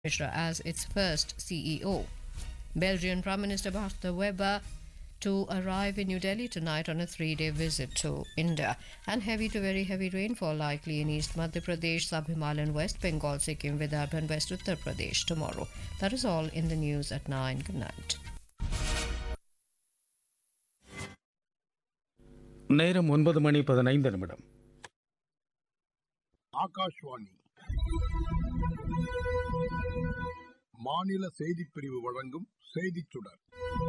Mishra as its first CEO. Belgian Prime Minister Bart de Weber to arrive in New Delhi tonight on a three-day visit to India. And heavy to very heavy rainfall likely in East Madhya Pradesh, Sub-Himalayan West Bengal, Sikkim, Vidarbha and West Uttar Pradesh tomorrow. That is all in the news at 9. Good night. நேரம் ஒன்பது மணி பதினைந்து நிமிடம் ஆகாஷ்வாணி மாநில செய்திப் பிரிவு வழங்கும் செய்திச் சுடர்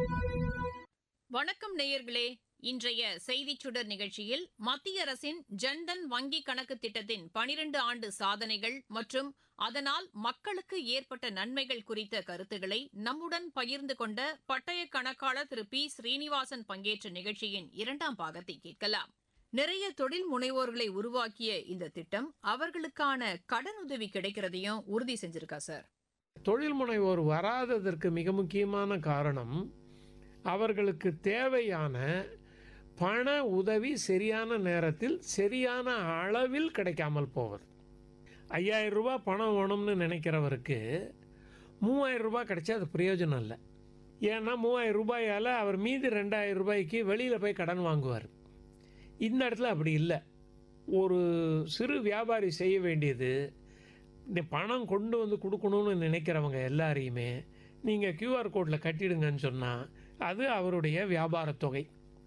வணக்கம் நேயர்களே இன்றைய செய்திச் சுடர் நிகழ்ச்சியில் மத்திய அரசின் ஜன்தன் வங்கி கணக்கு திட்டத்தின் பனிரண்டு ஆண்டு சாதனைகள் மற்றும் அதனால் மக்களுக்கு ஏற்பட்ட நன்மைகள் குறித்த கருத்துக்களை நம்முடன் பகிர்ந்து கொண்ட பட்டய கணக்காளர் திரு பி ஸ்ரீனிவாசன் பங்கேற்ற நிகழ்ச்சியின் இரண்டாம் பாகத்தை கேட்கலாம் நிறைய தொழில் முனைவோர்களை உருவாக்கிய இந்த திட்டம் அவர்களுக்கான கடனுதவி கிடைக்கிறதையும் உறுதி செஞ்சிருக்கா சார் தொழில் முனைவோர் வராததற்கு மிக முக்கியமான காரணம் அவர்களுக்கு தேவையான பண உதவி சரியான நேரத்தில் சரியான அளவில் கிடைக்காமல் போவது ஐயாயிரம் ரூபாய் பணம் வேணும்னு நினைக்கிறவருக்கு மூவாயிரம் ரூபாய் கிடைச்சா அது பிரயோஜனம் இல்லை ஏன்னா மூவாயிரம் ரூபாயால் அவர் மீதி ரெண்டாயிரம் ரூபாய்க்கு வெளியில் போய் கடன் வாங்குவார் இந்த இடத்துல அப்படி இல்லை ஒரு சிறு வியாபாரி செய்ய வேண்டியது இந்த பணம் கொண்டு வந்து கொடுக்கணும்னு நினைக்கிறவங்க எல்லாரையுமே நீங்கள் கியூஆர் கோடில் கட்டிடுங்கன்னு சொன்னால் அது அவருடைய வியாபாரத் தொகை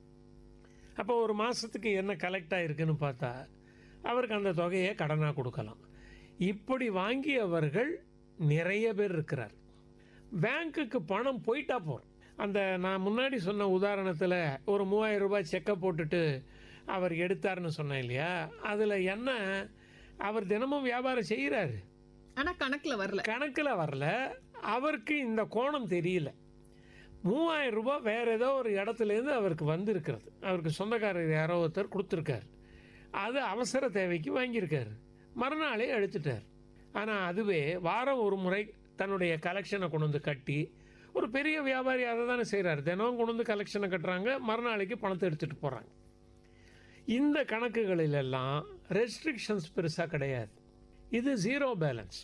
அப்போ ஒரு மாதத்துக்கு என்ன கலெக்ட் ஆகிருக்குன்னு பார்த்தா அவருக்கு அந்த தொகையை கடனாக கொடுக்கலாம் இப்படி வாங்கியவர்கள் நிறைய பேர் இருக்கிறார் பேங்க்குக்கு பணம் போயிட்டா போகிறோம் அந்த நான் முன்னாடி சொன்ன உதாரணத்தில் ஒரு மூவாயிரம் ரூபாய் செக்கை போட்டுட்டு அவர் எடுத்தார்னு சொன்னேன் இல்லையா அதில் என்ன அவர் தினமும் வியாபாரம் செய்கிறாரு ஆனா கணக்குல வரல கணக்கில் வரல அவருக்கு இந்த கோணம் தெரியல மூவாயிரம் ரூபாய் வேற ஏதோ ஒரு இடத்துலேருந்து அவருக்கு வந்திருக்கிறது அவருக்கு சொந்தக்காரர் யாரோ ஒருத்தர் கொடுத்துருக்காரு அது அவசர தேவைக்கு வாங்கியிருக்காரு மறுநாளே எடுத்துட்டார் ஆனால் அதுவே வாரம் ஒரு முறை தன்னுடைய கலெக்ஷனை கொண்டு வந்து கட்டி ஒரு பெரிய வியாபாரி அதை தானே செய்கிறார் தினம் கொண்டு வந்து கலெக்ஷனை கட்டுறாங்க மறுநாளைக்கு பணத்தை எடுத்துகிட்டு போகிறாங்க இந்த கணக்குகளிலெல்லாம் ரெஸ்ட்ரிக்ஷன்ஸ் பெருசாக கிடையாது இது ஜீரோ பேலன்ஸ்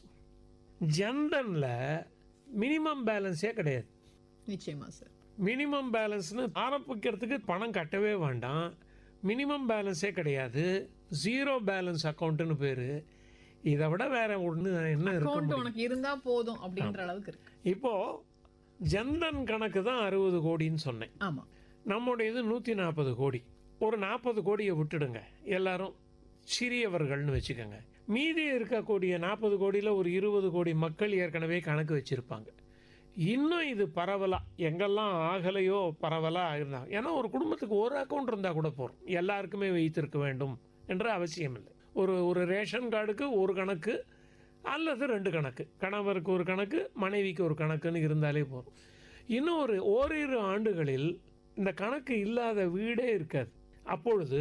ஜன்தனில் மினிமம் பேலன்ஸே கிடையாது நிச்சயமா சார் மினிமம் பேலன்ஸ்னு ஆரம்பிக்கிறதுக்கு பணம் கட்டவே வேண்டாம் மினிமம் பேலன்ஸே கிடையாது ஜீரோ பேலன்ஸ் அக்கௌண்ட்டுன்னு பேர் இதை விட வேற ஒன்று என்ன இருக்க அக்கௌண்ட் முடியும் உனக்கு இருந்தா போதும் அப்படின்ற அளவுக்கு இருக்கு இப்போ ஜன்தன் கணக்கு தான் அறுபது கோடின்னு சொன்னேன் ஆமா நம்முடையது நூற்றி நாற்பது கோடி ஒரு நாற்பது கோடியை விட்டுடுங்க எல்லாரும் சிறியவர்கள்னு வச்சுக்கோங்க மீதி இருக்கக்கூடிய நாற்பது கோடியில் ஒரு இருபது கோடி மக்கள் ஏற்கனவே கணக்கு வச்சுருப்பாங்க இன்னும் இது பரவலாக எங்கெல்லாம் ஆகலையோ பரவலாக இருந்தாங்க ஏன்னா ஒரு குடும்பத்துக்கு ஒரு அக்கௌண்ட் இருந்தால் கூட போகிறோம் எல்லாருக்குமே வைத்திருக்க வேண்டும் என்ற அவசியம் இல்லை ஒரு ஒரு ரேஷன் கார்டுக்கு ஒரு கணக்கு அல்லது ரெண்டு கணக்கு கணவருக்கு ஒரு கணக்கு மனைவிக்கு ஒரு கணக்குன்னு இருந்தாலே போதும் இன்னும் ஒரு ஓரிரு ஆண்டுகளில் இந்த கணக்கு இல்லாத வீடே இருக்காது அப்பொழுது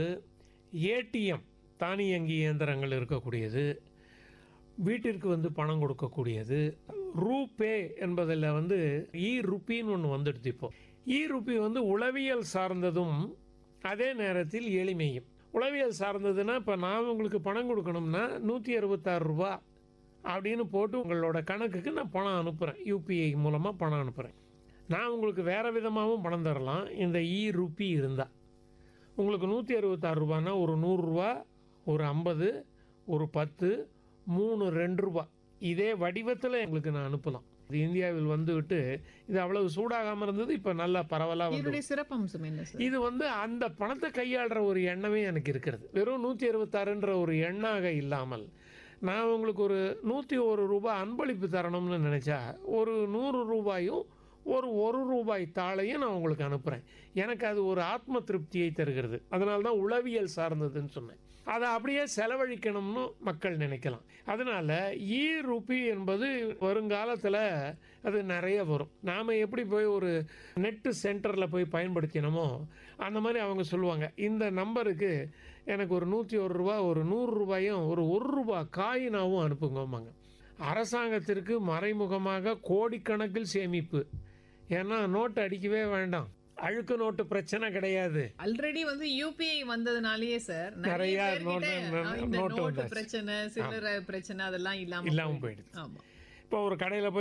ஏடிஎம் தானியங்கி இயந்திரங்கள் இருக்கக்கூடியது வீட்டிற்கு வந்து பணம் கொடுக்கக்கூடியது ரூபே என்பதில் வந்து இ ருப்பின்னு ஒன்று வந்துடுது இப்போ இ ருப்பி வந்து உளவியல் சார்ந்ததும் அதே நேரத்தில் எளிமையும் உளவியல் சார்ந்ததுன்னா இப்போ நான் உங்களுக்கு பணம் கொடுக்கணும்னா நூற்றி அறுபத்தாறு ரூபா அப்படின்னு போட்டு உங்களோட கணக்குக்கு நான் பணம் அனுப்புகிறேன் யூபிஐ மூலமாக பணம் அனுப்புகிறேன் நான் உங்களுக்கு வேறு விதமாகவும் பணம் தரலாம் இந்த இ ருப்பி இருந்தால் உங்களுக்கு நூற்றி அறுபத்தாறு ரூபான்னா ஒரு நூறுரூவா ஒரு ஐம்பது ஒரு பத்து மூணு ரெண்டு ரூபா இதே வடிவத்தில் எங்களுக்கு நான் அனுப்பலாம் இது இந்தியாவில் வந்துவிட்டு இது அவ்வளவு சூடாகாமல் இருந்தது இப்போ நல்லா பரவலாக வந்து இதனுடைய சிறப்பம்சம் என்ன சார் இது வந்து அந்த பணத்தை கையாளுற ஒரு எண்ணமே எனக்கு இருக்கிறது வெறும் நூற்றி அறுபத்தாறுன்ற ஒரு எண்ணாக இல்லாமல் நான் உங்களுக்கு ஒரு நூற்றி ஒரு ரூபாய் அன்பளிப்பு தரணும்னு நினச்சா ஒரு நூறு ரூபாயும் ஒரு ஒரு ரூபாய் தாளையும் நான் உங்களுக்கு அனுப்புகிறேன் எனக்கு அது ஒரு ஆத்ம திருப்தியை தருகிறது அதனால தான் உளவியல் சார்ந்ததுன்னு சொன்னேன் அதை அப்படியே செலவழிக்கணும்னு மக்கள் நினைக்கலாம் அதனால் ஈ ருபி என்பது வருங்காலத்தில் அது நிறைய வரும் நாம் எப்படி போய் ஒரு நெட்டு சென்டரில் போய் பயன்படுத்தினோமோ அந்த மாதிரி அவங்க சொல்லுவாங்க இந்த நம்பருக்கு எனக்கு ஒரு நூற்றி ஒரு ரூபா ஒரு நூறு ரூபாயும் ஒரு ஒரு ரூபா காயினாவும் அனுப்புங்கம்பாங்க அரசாங்கத்திற்கு மறைமுகமாக கோடிக்கணக்கில் சேமிப்பு ஏன்னா நோட்டு அடிக்கவே வேண்டாம் அழுக்கு நோட்டு பிரச்சனை கிடையாது ஆல்ரெடி வந்து யூபிஐ வந்ததுனாலயே சார் நிறைய நிறைய பேர்கிட்ட, நோட்டு- ஆ, இந்த நோட்டு நோட்டு வந்தாச்சு. பிரச்சனை சில்லறை பிரச்சனை அதெல்லாம் இல்லாம இல்லாம போயிடுச்சு. போயிடுது ஆமா இப்போ ஒரு கடையில் போய்